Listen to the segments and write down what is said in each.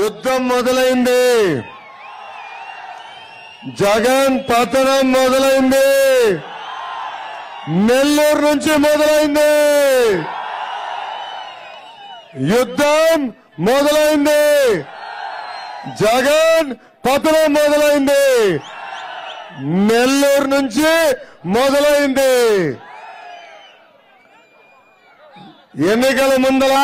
యుద్ధం మొదలైంది జగన్ పతనం మొదలైంది నెల్లూరు నుంచి మొదలైంది యుద్ధం మొదలైంది జగన్ పతనం మొదలైంది నెల్లూరు నుంచి మొదలైంది ఎన్నికల ముందల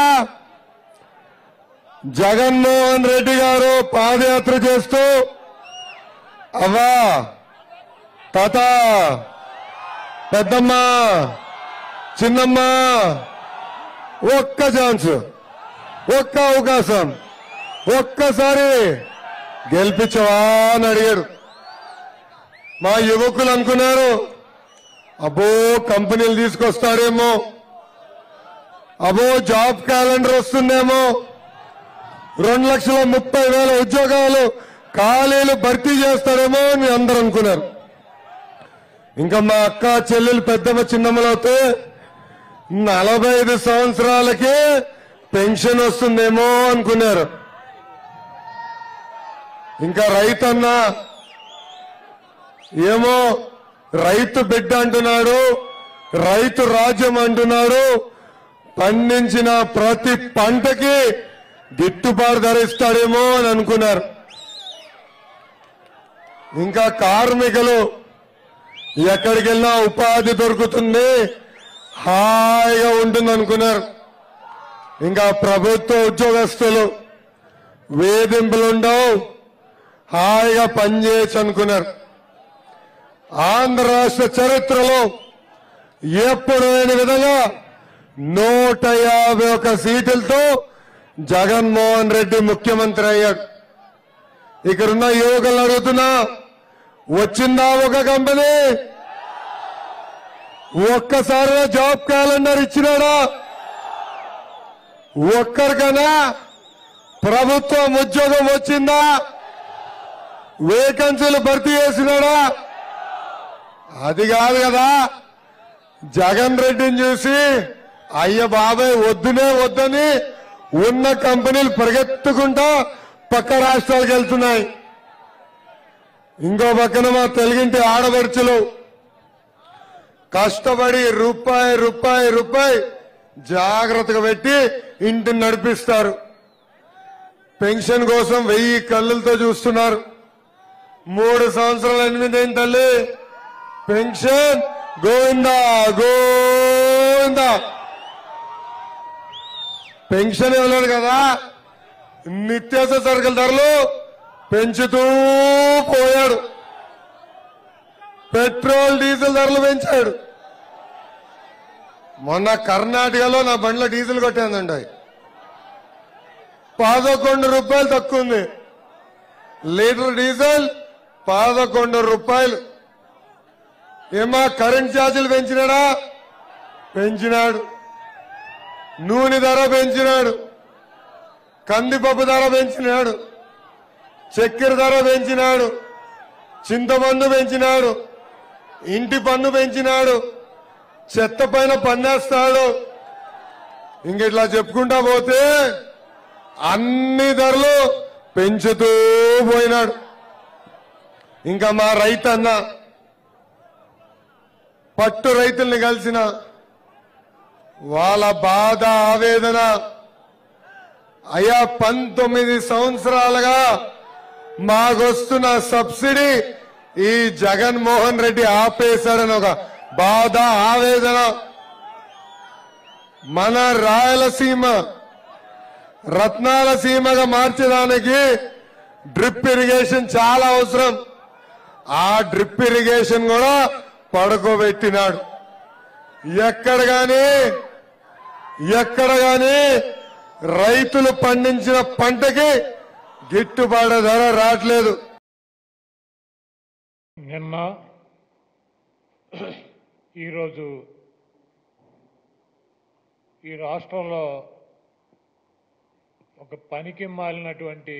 జగన్మోహన్ రెడ్డి గారు పాదయాత్ర చేస్తూ అవ్వా తాత పెద్దమ్మ చిన్నమ్మ ఒక్క ఛాన్స్ ఒక్క అవకాశం ఒక్కసారి గెలిపించవా అని అడిగాడు మా యువకులు అనుకున్నారు అబ్బో కంపెనీలు తీసుకొస్తాడేమో అబ్బో జాబ్ క్యాలెండర్ వస్తుందేమో రెండు లక్షల ముప్పై వేల ఉద్యోగాలు ఖాళీలు భర్తీ చేస్తాడేమో అని అందరూ అనుకున్నారు ఇంకా మా అక్క చెల్లెలు పెద్దమ్మ చిన్నమ్మలవుతే నలభై ఐదు సంవత్సరాలకి పెన్షన్ వస్తుందేమో అనుకున్నారు ఇంకా రైతన్నా ఏమో రైతు బిడ్డ అంటున్నాడు రైతు రాజ్యం అంటున్నాడు పండించిన ప్రతి పంటకి గిట్టుబాటు ధర ఇస్తాడేమో అని అనుకున్నారు ఇంకా కార్మికులు ఎక్కడికి వెళ్ళినా ఉపాధి దొరుకుతుంది హాయిగా ఉంటుంది అనుకున్నారు ఇంకా ప్రభుత్వ ఉద్యోగస్తులు వేధింపులు ఉండవు హాయిగా పనిచేయచ్చు అనుకున్నారు ఆంధ్ర రాష్ట్ర చరిత్రలో ఎప్పుడు లేని విధంగా నూట యాభై ఒక సీట్లతో జగన్మోహన్ రెడ్డి ముఖ్యమంత్రి అయ్యాడు ఇక్కడున్న యువకులను అడుగుతున్నా వచ్చిందా ఒక కంపెనీ ఒక్కసారి జాబ్ క్యాలెండర్ ఇచ్చినాడా ఒక్కరికైనా ప్రభుత్వం ఉద్యోగం వచ్చిందా వేకెన్సీలు భర్తీ చేసినాడా అది కాదు కదా జగన్ రెడ్డిని చూసి అయ్య బాబాయ్ వద్దునే వద్దని ఉన్న కంపెనీలు పరిగెత్తుకుంటా పక్క రాష్ట్రాలకు వెళ్తున్నాయి ఇంకో పక్కన మా తెలుగింటి ఆడపడుచులు కష్టపడి రూపాయి రూపాయి రూపాయి జాగ్రత్తగా పెట్టి ఇంటిని నడిపిస్తారు పెన్షన్ కోసం వెయ్యి కళ్ళులతో చూస్తున్నారు మూడు సంవత్సరాలు ఎనిమిదైంది తల్లి పెన్షన్ గోవిందా గోవిందా పెన్షన్ ఇవ్వలేడు కదా నిత్యావసర సరుకుల ధరలు పెంచుతూ పోయాడు పెట్రోల్ డీజిల్ ధరలు పెంచాడు మొన్న కర్ణాటకలో నా బండ్లో డీజిల్ కొట్టానండి పదకొండు రూపాయలు తక్కువ ఉంది లీటర్ డీజిల్ పదకొండు రూపాయలు ఏమా కరెంట్ ఛార్జీలు పెంచినాడా పెంచినాడు నూనె ధర పెంచినాడు కందిపప్పు ధర పెంచినాడు చక్కెర ధర పెంచినాడు చింతపండు పెంచినాడు ఇంటి పన్ను పెంచినాడు చెత్త పైన పన్నేస్తాడు ఇంక ఇట్లా చెప్పుకుంటా పోతే అన్ని ధరలు పెంచుతూ పోయినాడు ఇంకా మా రైతు అన్న పట్టు రైతుల్ని కలిసిన వాళ్ళ బాధ ఆవేదన అయ్యా పంతొమ్మిది సంవత్సరాలుగా మాకొస్తున్న సబ్సిడీ ఈ జగన్మోహన్ రెడ్డి ఆపేశాడని ఒక బాధ ఆవేదన మన రాయలసీమ రత్నాల సీమగా మార్చడానికి డ్రిప్ ఇరిగేషన్ చాలా అవసరం ఆ డ్రిప్ ఇరిగేషన్ కూడా పడుకోబెట్టినాడు ఎక్కడ గాని ఎక్కడ గాని రైతులు పండించిన పంటకి గిట్టుబాటు ధర రావట్లేదు నిన్న ఈరోజు ఈ రాష్ట్రంలో ఒక పనికి మాలినటువంటి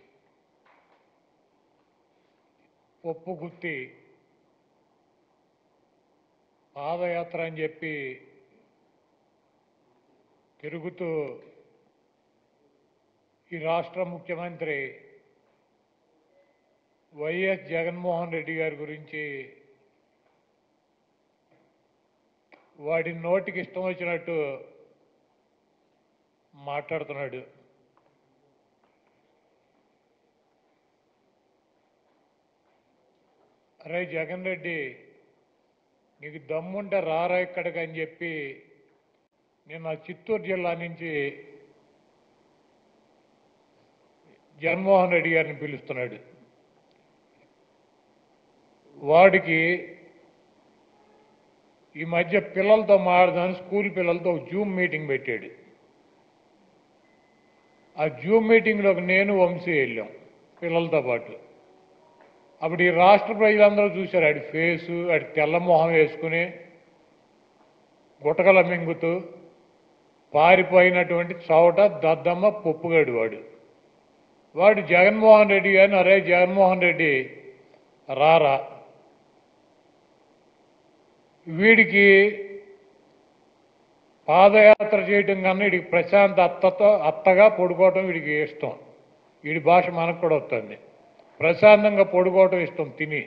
పప్పు గుత్తి పాదయాత్ర అని చెప్పి తిరుగుతూ ఈ రాష్ట్ర ముఖ్యమంత్రి వైఎస్ జగన్మోహన్ రెడ్డి గారి గురించి వాడి నోటికి ఇష్టం వచ్చినట్టు మాట్లాడుతున్నాడు అరే జగన్ రెడ్డి నీకు దమ్ముంటే రారా ఇక్కడికి అని చెప్పి నేను ఆ చిత్తూరు జిల్లా నుంచి జగన్మోహన్ రెడ్డి గారిని పిలుస్తున్నాడు వాడికి ఈ మధ్య పిల్లలతో మాట్లాడదాని స్కూల్ పిల్లలతో ఒక జూమ్ మీటింగ్ పెట్టాడు ఆ జూమ్ మీటింగ్లోకి నేను వంశీ వెళ్ళాం పిల్లలతో పాటు అప్పుడు ఈ రాష్ట్ర ప్రజలందరూ చూశారు ఆడి ఫేసు ఆడి తెల్ల మొహం వేసుకుని గుటకల మింగుతూ పారిపోయినటువంటి చౌట దద్దమ్మ పొప్పుగాడు వాడు వాడు జగన్మోహన్ రెడ్డి గారిని అరే జగన్మోహన్ రెడ్డి రారా వీడికి పాదయాత్ర చేయటం కన్నా వీడికి ప్రశాంత్ అత్తతో అత్తగా పడుకోవటం వీడికి ఇష్టం వీడి భాష మనకు కూడా వస్తుంది ప్రశాంతంగా పడుకోవటం ఇష్టం తిని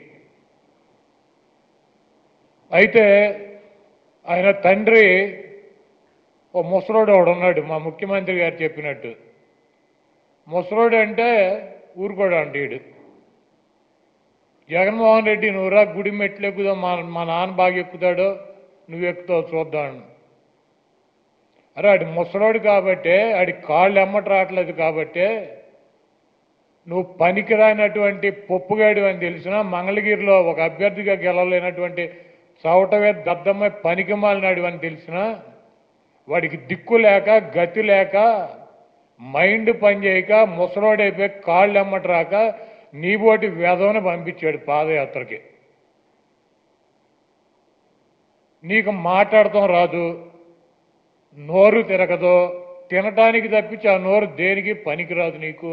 అయితే ఆయన తండ్రి ఓ ముసలోడు ఒకడు ఉన్నాడు మా ముఖ్యమంత్రి గారు చెప్పినట్టు ముసలోడు అంటే ఊరుకోడు అంటే వీడు జగన్మోహన్ రెడ్డి నువ్వురా గుడి మెట్లు ఎక్కుదాం మా మా నాన్న బాగా ఎక్కుతాడో నువ్వు ఎక్కుతావు చూద్దాం అరే ఆడి ముసలోడు కాబట్టే ఆడి కాళ్ళు ఎమ్మట రావట్లేదు కాబట్టే నువ్వు పనికిరానటువంటి పొప్పుగాడు అని తెలిసిన మంగళగిరిలో ఒక అభ్యర్థిగా గెలవలేనటువంటి చవటవే దద్దమ్మ పనికి మాలినాడు అని తెలిసిన వాడికి దిక్కు లేక గతి లేక మైండ్ పనిచేయక ముసలోడైపోయి కాళ్ళు ఎమ్మట రాక నీబోటి వేదవని పంపించాడు పాదయాత్రకి నీకు మాట్లాడటం రాదు నోరు తిరగదు తినటానికి తప్పించి ఆ నోరు దేనికి పనికిరాదు నీకు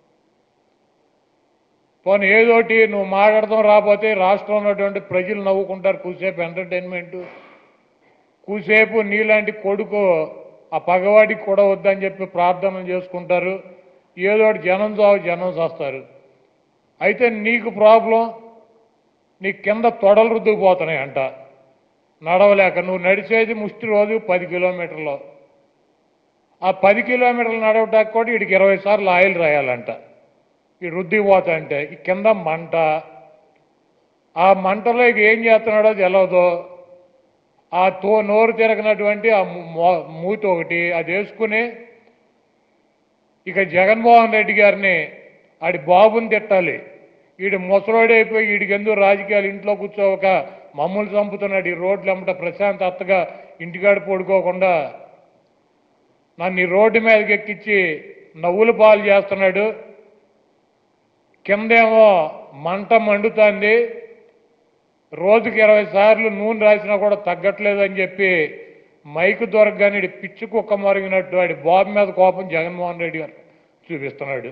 పోనీ ఏదోటి నువ్వు మాట్లాడటం రాకపోతే రాష్ట్రంలో ఉన్నటువంటి ప్రజలు నవ్వుకుంటారు కూసేపు ఎంటర్టైన్మెంట్ కూసేపు నీలాంటి కొడుకు ఆ పగవాడికి కూడా వద్దని చెప్పి ప్రార్థన చేసుకుంటారు ఏదోటి జనం చావు జనం చేస్తారు అయితే నీకు ప్రాబ్లం నీ కింద తొడలు రుద్దుకుపోతున్నాయి అంట నడవలేక నువ్వు నడిచేది ముష్టి రోజు పది కిలోమీటర్లు ఆ పది కిలోమీటర్లు నడవటానికి కూడా వీడికి ఇరవై సార్లు ఆయిల్ రాయాలంట ఈ రుద్దిపోతా అంటే ఈ కింద మంట ఆ మంటలో ఇక ఏం చేస్తున్నాడో తెలియదు ఆ తో నోరు తిరగనటువంటి ఆ మూ- మూతి ఒకటి అది వేసుకుని ఇక జగన్మోహన్ రెడ్డి గారిని ఆడి బాబుని తిట్టాలి వీడు ముసలోడైపోయి వీడికి ఎందుకు రాజకీయాలు ఇంట్లో కూర్చోక మమ్మల్ని చంపుతున్నాడు ఈ రోడ్లు అమ్మట ప్రశాంత్ అత్తగా ఇంటికాడ పడుకోకుండా నన్ను ఈ రోడ్డు మీదకి ఎక్కించి నవ్వులు పాలు చేస్తున్నాడు కిందేమో మంట మండుతుంది రోజుకి ఇరవై సార్లు నూనె రాసినా కూడా తగ్గట్లేదు అని చెప్పి మైకు దొరకగానే ఈడు పిచ్చి కుక్క మరిగినట్టు వాడి బాబు మీద కోపం జగన్మోహన్ రెడ్డి గారు చూపిస్తున్నాడు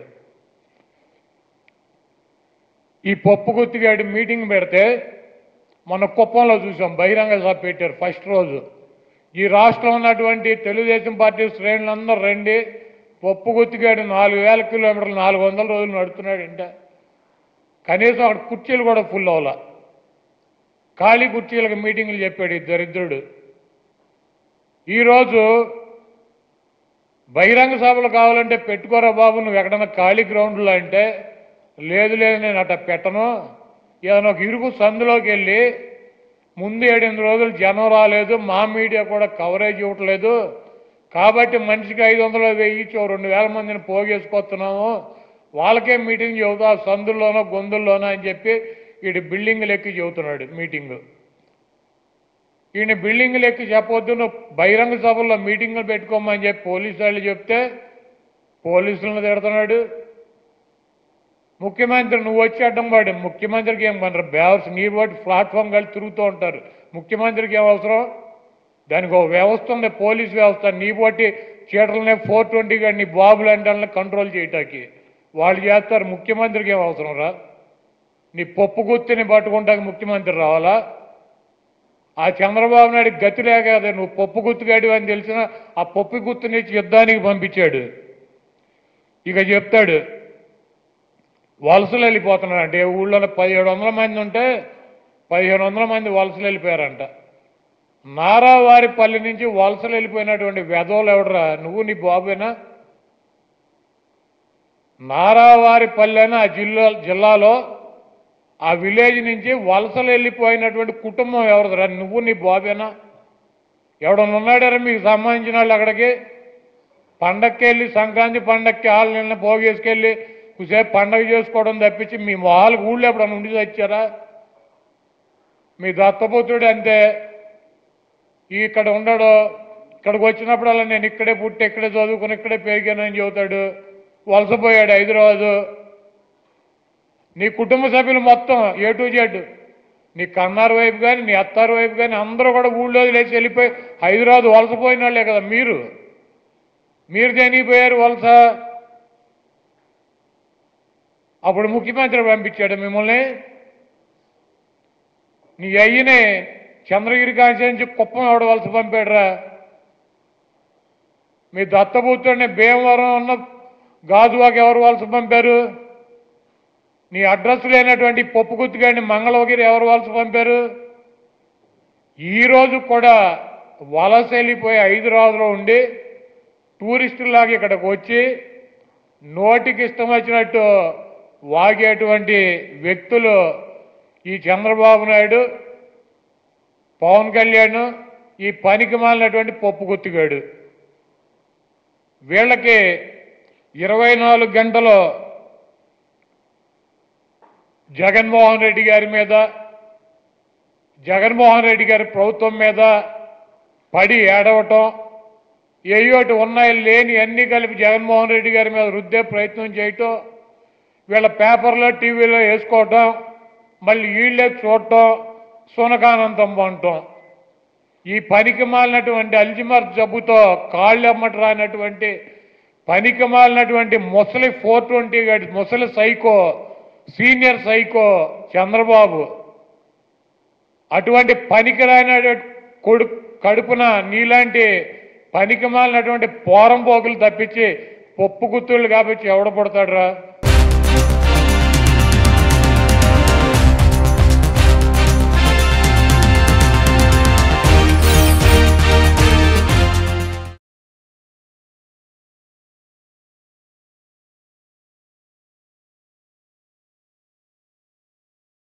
ఈ పప్పు గుత్తిగాడి మీటింగ్ పెడితే మన కుప్పంలో చూసాం బహిరంగ సభ పెట్టారు ఫస్ట్ రోజు ఈ రాష్ట్రంలో ఉన్నటువంటి తెలుగుదేశం పార్టీ శ్రేణులందరూ రండి పప్పు గుత్తిగాడు నాలుగు వేల కిలోమీటర్లు నాలుగు వందల రోజులు నడుస్తున్నాడు అంటే కనీసం అక్కడ కుర్చీలు కూడా ఫుల్ అవ్వాల ఖాళీ కుర్చీలకు మీటింగ్లు చెప్పాడు ఈ దరిద్రుడు ఈరోజు బహిరంగ సభలు కావాలంటే పెట్టుకోరా బాబు నువ్వు ఎక్కడన్నా ఖాళీ గ్రౌండ్లో అంటే లేదు లేదు నేను అట్ట పెట్టను ఏదైనా ఒక ఇరుకు సందులోకి వెళ్ళి ముందు ఏడెనిమిది రోజులు జనం రాలేదు మా మీడియా కూడా కవరేజ్ ఇవ్వట్లేదు కాబట్టి మనిషికి ఐదు వందలు వెయ్యి ఇచ్చి ఓ రెండు వేల మందిని పోగేసుకొస్తున్నాము వాళ్ళకే మీటింగ్ చెబుతా సందుల్లోనో గొంతుల్లోనో అని చెప్పి వీడి బిల్డింగ్లు ఎక్కి చెబుతున్నాడు మీటింగ్ ఈయన బిల్డింగ్లు ఎక్కి చెప్పొద్దు నువ్వు బహిరంగ సభల్లో మీటింగ్లు పెట్టుకోమని చెప్పి పోలీసు వాళ్ళు చెప్తే పోలీసులను తిడుతున్నాడు ముఖ్యమంత్రి నువ్వు వచ్చి అడ్డం పడి ముఖ్యమంత్రికి ఏం పని బేవర్స్ నీ బట్టి ప్లాట్ఫామ్ కలిసి తిరుగుతూ ఉంటారు ముఖ్యమంత్రికి ఏం అవసరం దానికి ఒక వ్యవస్థ ఉంది పోలీస్ వ్యవస్థ నీ బట్టి చీటలనే ఫోర్ ట్వంటీ గారు నీ బాబులు అంటే కంట్రోల్ చేయటానికి వాళ్ళు చేస్తారు ముఖ్యమంత్రికి ఏం అవసరం రా నీ పప్పు గుత్తిని పట్టుకుంటానికి ముఖ్యమంత్రి రావాలా ఆ చంద్రబాబు నాయుడు గతి లేక కదా నువ్వు పప్పు గుత్తుగాడు అని తెలిసిన ఆ పప్పు గుత్తుని యుద్ధానికి పంపించాడు ఇక చెప్తాడు వలసలు వెళ్ళిపోతున్నాడు అంటే ఊళ్ళో పదిహేడు వందల మంది ఉంటే పదిహేను వందల మంది వలసలు వెళ్ళిపోయారంట నారావారిపల్లి నుంచి వలసలు వెళ్ళిపోయినటువంటి వెధవలు ఎవడరా నువ్వు నీ బాబేనా నారావారిపల్లి అని ఆ జిల్లా జిల్లాలో ఆ విలేజ్ నుంచి వలసలు వెళ్ళిపోయినటువంటి కుటుంబం ఎవరిదిరా నువ్వు నీ బాబేనా ఎవడన్నా ఉన్నాడారా మీకు సంబంధించిన వాళ్ళు అక్కడికి పండక్కి వెళ్ళి సంక్రాంతి పండక్కి వాళ్ళు నిన్న పోగేసుకెళ్ళి కుసేపు పండగ చేసుకోవడం తప్పించి మీ మొహాలకు ఊళ్ళో ఎప్పుడన్నా ఉండి వచ్చారా మీ దత్తపుత్రుడు అంతే ఈ ఇక్కడ ఉండడు ఇక్కడికి వచ్చినప్పుడల్లా నేను ఇక్కడే పుట్టి ఇక్కడే చదువుకుని ఇక్కడే పెరిగానని చెబుతాడు వలసపోయాడు హైదరాబాదు నీ కుటుంబ సభ్యులు మొత్తం ఏ టు జెడ్ నీ కన్నారు వైపు కానీ నీ అత్తారు వైపు కానీ అందరూ కూడా ఊళ్ళో లేచి వెళ్ళిపోయి హైదరాబాద్ వలసపోయిన వాళ్ళే కదా మీరు మీరు దేనికి పోయారు వలస అప్పుడు ముఖ్యమంత్రి పంపించాడు మిమ్మల్ని నీ అయ్యనే చంద్రగిరి కాంక్షించి కుప్పం ఎవడ వలస పంపాడురా మీ దత్తపుత్రుడిని భీమవరం ఉన్న గాజువాకి ఎవరు వలస పంపారు నీ అడ్రస్ లేనటువంటి పప్పు గుత్తిగాడిని మంగళగిరి ఎవరు వలస పంపారు ఈ రోజు కూడా వలస వెళ్ళిపోయి హైదరాబాద్లో ఉండి టూరిస్టులాగా ఇక్కడికి వచ్చి నోటికి ఇష్టం వచ్చినట్టు వాగేటువంటి వ్యక్తులు ఈ చంద్రబాబు నాయుడు పవన్ కళ్యాణ్ ఈ పనికి మాలినటువంటి పప్పు గుత్తిగాడు వీళ్ళకి ఇరవై నాలుగు గంటలు జగన్మోహన్ రెడ్డి గారి మీద జగన్మోహన్ రెడ్డి గారి ప్రభుత్వం మీద పడి ఏడవటం ఏయోటి ఉన్నాయి లేని అన్ని కలిపి జగన్మోహన్ రెడ్డి గారి మీద రుద్దే ప్రయత్నం చేయటం వీళ్ళ పేపర్లో టీవీలో వేసుకోవటం మళ్ళీ వీళ్ళే చూడటం సునకానందం పొందటం ఈ పనికి మాలినటువంటి అల్జిమర్ జబ్బుతో కాళ్ళు అమ్మట రానటువంటి పనికి మాలినటువంటి ముసలి ఫోర్ ట్వంటీ గడి ముసలి సైకో సీనియర్ సైకో చంద్రబాబు అటువంటి పనికిరాని కొడు కడుపున నీలాంటి పనికి మాలినటువంటి పోరం పోకులు తప్పించి పప్పు గుత్తుళ్ళు కాబట్టి ఎవడ పడతాడురా